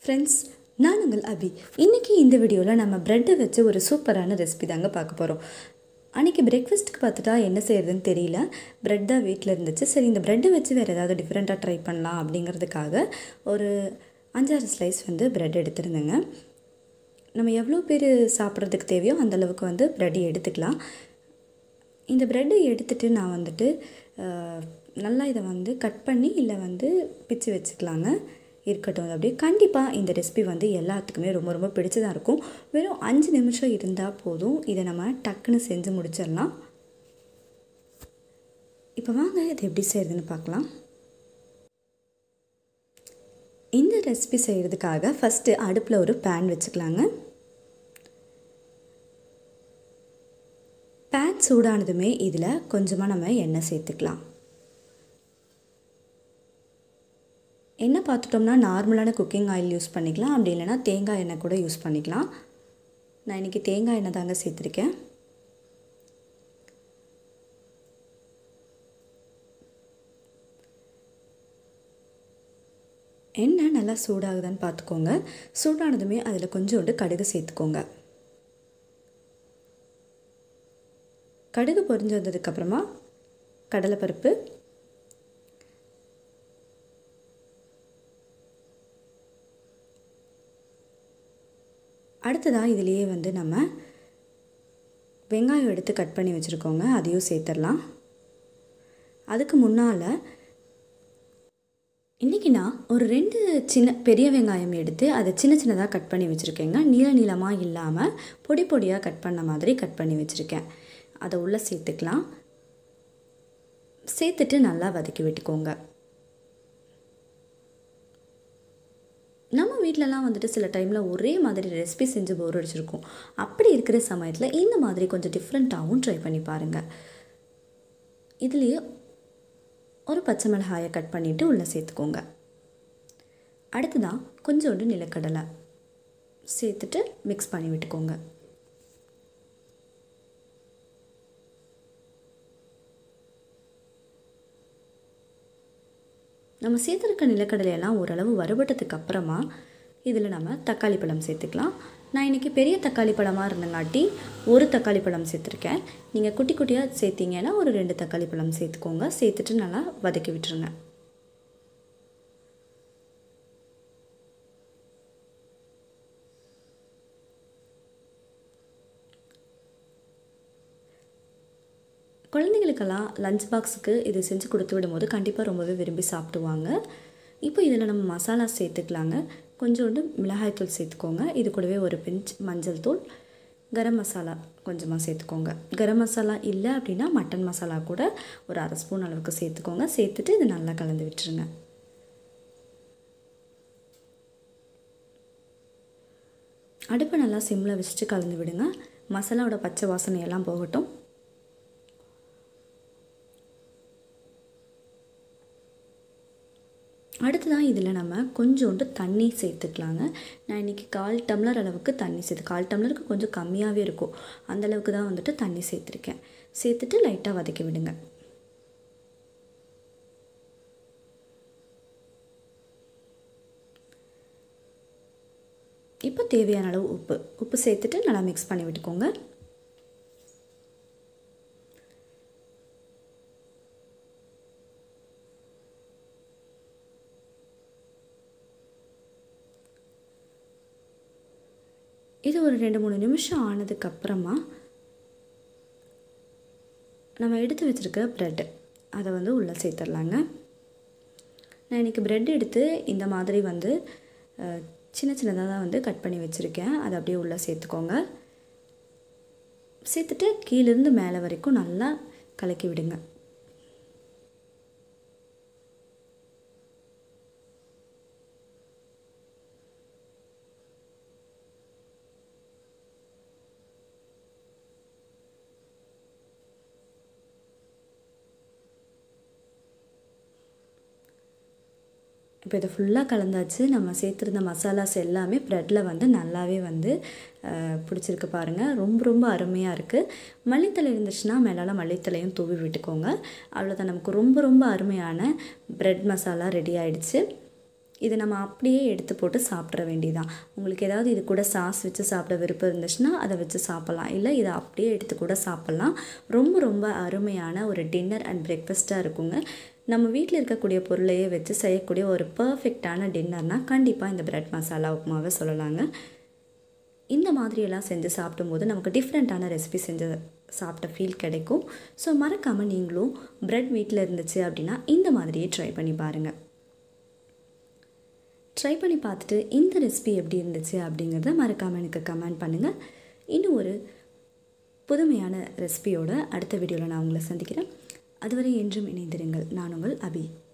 friends நான் உங்கள் அபி இன்றைக்கி இந்த வீடியோவில் நம்ம ப்ரெட்டை வச்சு ஒரு சூப்பரான ரெசிபி தாங்க பார்க்க போகிறோம் அன்றைக்கி பிரேக்ஃபாஸ்ட்டுக்கு பார்த்துட்டா என்ன செய்யறதுன்னு தெரியல ப்ரெட் தான் வீட்டில் இருந்துச்சு சரி இந்த ப்ரெட்டை வச்சு வேறு ஏதாவது டிஃப்ரெண்ட்டாக ட்ரை பண்ணலாம் அப்படிங்கிறதுக்காக ஒரு அஞ்சாறு ஸ்லைஸ் வந்து ப்ரெட் எடுத்துருந்தேங்க நம்ம எவ்வளோ பேர் சாப்பிட்றதுக்கு தேவையோ அந்த அளவுக்கு வந்து ப்ரெட் எடுத்துக்கலாம் இந்த ப்ரெட்டை எடுத்துகிட்டு நான் வந்துட்டு அஹ், நல்லா இதை வந்து கட் பண்ணி இல்லை வந்து பிச்சு வச்சுக்கலாங்க இருக்கட்டும் அது அப்படியே கண்டிப்பாக இந்த ரெசிபி வந்து எல்லாத்துக்குமே ரொம்ப ரொம்ப பிடிச்சதாக இருக்கும் வெறும் அஞ்சு நிமிஷம் இருந்தால் போதும் இதை நம்ம டக்குன்னு செஞ்சு முடிச்சிடலாம் இப்போ வாங்க இது எப்படி செய்கிறதுன்னு பார்க்கலாம் இந்த ரெசிபி செய்கிறதுக்காக ஃபஸ்ட்டு அடுப்பில் ஒரு பேன் வச்சுக்கலாங்க பேன் சூடானதுமே இதில் கொஞ்சமாக நம்ம எண்ணெய் சேர்த்துக்கலாம் எண்ணெய் பார்த்துட்டோம்னா நார்மலான குக்கிங் ஆயில் யூஸ் பண்ணிக்கலாம் அப்படி இல்லைன்னா தேங்காய் எண்ணெய் கூட யூஸ் பண்ணிக்கலாம் நான் இன்றைக்கி தேங்காய் எண்ணெய் தாங்க சேர்த்துருக்கேன் எண்ணெய் நல்லா சூடாகுதான்னு பார்த்துக்கோங்க சூடானதுமே அதில் கொஞ்சோண்டு கடுகு சேர்த்துக்கோங்க கடுகு பொரிஞ்சு வந்ததுக்கப்புறமா கடலைப்பருப்பு அடுத்ததாக இதுலேயே வந்து நம்ம வெங்காயம் எடுத்து கட் பண்ணி வச்சுருக்கோங்க அதையும் சேர்த்துடலாம் அதுக்கு முன்னால் இன்றைக்கி நான் ஒரு ரெண்டு சின்ன பெரிய வெங்காயம் எடுத்து அதை சின்ன சின்னதாக கட் பண்ணி வச்சுருக்கேங்க நீள நீளமாக இல்லாமல் பொடி பொடியாக கட் பண்ண மாதிரி கட் பண்ணி வச்சுருக்கேன் அதை உள்ளே சேர்த்துக்கலாம் சேர்த்துட்டு நல்லா வதக்கி விட்டுக்கோங்க நம்ம வீட்டிலலாம் வந்துட்டு சில டைமில் ஒரே மாதிரி ரெசிபி செஞ்சு போர் அடிச்சிருக்கோம் அப்படி இருக்கிற சமயத்தில் இந்த மாதிரி கொஞ்சம் டிஃப்ரெண்ட்டாகவும் ட்ரை பண்ணி பாருங்கள் இதுலேயே ஒரு பச்சை மிளகாயை கட் பண்ணிவிட்டு உள்ளே சேர்த்துக்கோங்க அடுத்ததான் கொஞ்சோண்டு நிலக்கடலை சேர்த்துட்டு மிக்ஸ் பண்ணி விட்டுக்கோங்க நம்ம சேர்த்துருக்க நிலக்கடலையெல்லாம் ஓரளவு வறுபட்டதுக்கு அப்புறமா இதில் நம்ம தக்காளி பழம் சேர்த்துக்கலாம் நான் இன்றைக்கி பெரிய தக்காளி பழமாக இருந்தங்காட்டி ஒரு தக்காளி பழம் சேர்த்துருக்கேன் நீங்கள் குட்டி குட்டியாக சேர்த்திங்கன்னா ஒரு ரெண்டு தக்காளி பழம் சேர்த்துக்கோங்க சேர்த்துட்டு நல்லா வதக்கி விட்டுருங்க குழந்தைங்களுக்கெல்லாம் லஞ்ச் பாக்ஸுக்கு இது செஞ்சு கொடுத்து விடும்போது கண்டிப்பாக ரொம்பவே விரும்பி சாப்பிடுவாங்க இப்போ இதில் நம்ம மசாலா சேர்த்துக்கலாங்க கொஞ்சோண்டு மிளகாய்த்தூள் சேர்த்துக்கோங்க இது கூடவே ஒரு பிஞ்ச் மஞ்சள் தூள் கரம் மசாலா கொஞ்சமாக சேர்த்துக்கோங்க கரம் மசாலா இல்லை அப்படின்னா மட்டன் மசாலா கூட ஒரு அரை ஸ்பூன் அளவுக்கு சேர்த்துக்கோங்க சேர்த்துட்டு இது நல்லா கலந்து விட்டுருங்க அடுப்பை நல்லா சிம்மில் வச்சுட்டு கலந்து விடுங்க மசாலாவோட பச்சை வாசனை எல்லாம் போகட்டும் அடுத்ததான் இதில் நம்ம கொஞ்சோண்டு தண்ணி சேர்த்துக்கலாங்க நான் இன்றைக்கி கால் டம்ளர் அளவுக்கு தண்ணி சேர்த்து கால் டம்ளருக்கு கொஞ்சம் கம்மியாகவே இருக்கும் அந்த அளவுக்கு தான் வந்துட்டு தண்ணி சேர்த்துருக்கேன் சேர்த்துட்டு லைட்டாக வதக்கி விடுங்க இப்போ தேவையான அளவு உப்பு உப்பு சேர்த்துட்டு நல்லா மிக்ஸ் பண்ணி விட்டுக்கோங்க இது ஒரு ரெண்டு மூணு நிமிஷம் ஆனதுக்கப்புறமா நம்ம எடுத்து வச்சுருக்க ப்ரெட்டு அதை வந்து உள்ளே சேர்த்துடலாங்க நான் இன்றைக்கி ப்ரெட் எடுத்து இந்த மாதிரி வந்து அஹ், சின்ன சின்னதாக தான் வந்து கட் பண்ணி வச்சுருக்கேன் அதை அப்படியே உள்ளே சேர்த்துக்கோங்க சேர்த்துட்டு கீழேருந்து மேலே வரைக்கும் நல்லா கலக்கி விடுங்க இப்போ இதை ஃபுல்லாக கலந்தாச்சு நம்ம சேர்த்துருந்த மசாலாஸ் எல்லாமே ப்ரெட்டில் வந்து நல்லாவே வந்து அஹ், பிடிச்சிருக்கு பாருங்கள் ரொம்ப ரொம்ப அருமையாக இருக்குது மல்லித்தலை இருந்துச்சுன்னா மேலால் மல்லித்தலையும் தூவி விட்டுக்கோங்க அவ்வளோதான் நமக்கு ரொம்ப ரொம்ப அருமையான ப்ரெட் மசாலா ரெடி ஆயிடுச்சு இதை நம்ம அப்படியே எடுத்து போட்டு சாப்பிட்ற வேண்டியதான் உங்களுக்கு ஏதாவது இது கூட சாஸ் வச்சு சாப்பிட விருப்பம் இருந்துச்சுன்னா அதை வச்சு சாப்பிட்லாம் இல்லை இதை அப்படியே எடுத்து கூட சாப்பிட்லாம் ரொம்ப ரொம்ப அருமையான ஒரு டின்னர் அண்ட் பிரேக்ஃபாஸ்ட்டாக இருக்குங்க நம்ம வீட்டில் இருக்கக்கூடிய பொருளையே வச்சு செய்யக்கூடிய ஒரு பர்ஃபெக்டான டின்னர்னால் கண்டிப்பாக இந்த பிரெட் மசாலா உப்புமாவை சொல்லலாங்க இந்த மாதிரியெல்லாம் செஞ்சு சாப்பிடும்போது நமக்கு டிஃப்ரெண்ட்டான ரெசிபி செஞ்சு சாப்பிட்ட ஃபீல் கிடைக்கும் ஸோ மறக்காமல் நீங்களும் ப்ரெட் வீட்டில் இருந்துச்சு அப்படின்னா இந்த மாதிரியே ட்ரை பண்ணி பாருங்கள் ட்ரை பண்ணி பார்த்துட்டு இந்த ரெசிபி எப்படி இருந்துச்சு அப்படிங்கிறத மறக்காமல் எனக்கு கமெண்ட் பண்ணுங்கள் இன்னும் ஒரு புதுமையான ரெசிபியோட அடுத்த வீடியோவில் நான் உங்களை சந்திக்கிறேன் அதுவரை என்றும் இணைந்திருங்கள் நான் உங்கள் அபி